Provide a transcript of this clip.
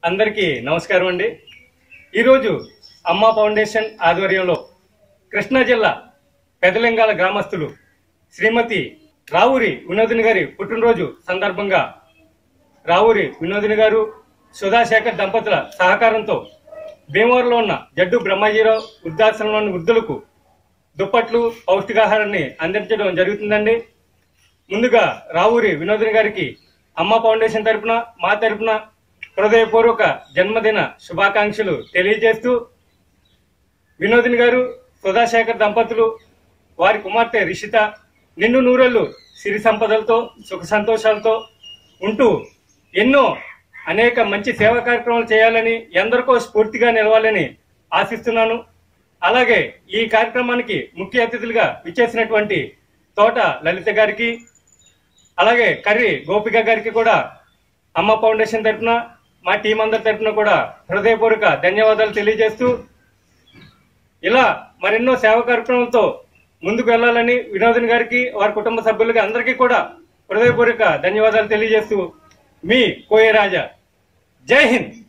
అందరికీ నమస్కారం అండి ఈరోజు అమ్మ ఫౌండేషన్ ఆధ్వర్యంలో కృష్ణా జిల్లా పెదలింగాల గ్రామస్తులు శ్రీమతి రావురి వినోదిని గారి పుట్టినరోజు సందర్భంగా రావురి వినోదిని గారు సుధాశేఖర్ దంపతుల సహకారంతో భీమవరంలో ఉన్న జడ్డు బ్రహ్మాజీరావు వృద్ధాశ్రమంలోని వృద్ధులకు దుప్పట్లు పౌష్టికాహారాన్ని అందించడం జరుగుతుందండి ముందుగా రావురి వినోదిని గారికి అమ్మ ఫౌండేషన్ తరపున మా తరపున హృదయపూర్వక జన్మదిన శుభాకాంక్షలు తెలియజేస్తూ వినోదిని గారు సుధాశేఖర్ దంపతులు వారి కుమార్తె రిషిత నిన్ను నూరెళ్ళు సిరి సంపదలతో సుఖ సంతోషాలతో ఉంటూ ఎన్నో అనేక మంచి సేవా కార్యక్రమాలు చేయాలని ఎందరికో స్ఫూర్తిగా నిలవాలని ఆశిస్తున్నాను అలాగే ఈ కార్యక్రమానికి ముఖ్య అతిథులుగా విచ్చేసినటువంటి తోట లలిత గారికి అలాగే కర్రి గోపిక గారికి కూడా అమ్మ ఫౌండేషన్ తరఫున మా టీం అందరి తరఫున కూడా హృదయపూర్వక ధన్యవాదాలు తెలియజేస్తూ ఇలా మరెన్నో సేవా కార్యక్రమాలతో ముందుకు వెళ్ళాలని వినోదన్ గారికి వారి కుటుంబ సభ్యులకి అందరికీ కూడా హృదయపూర్వక ధన్యవాదాలు తెలియజేస్తూ మీ కోయ రాజా జై హింద్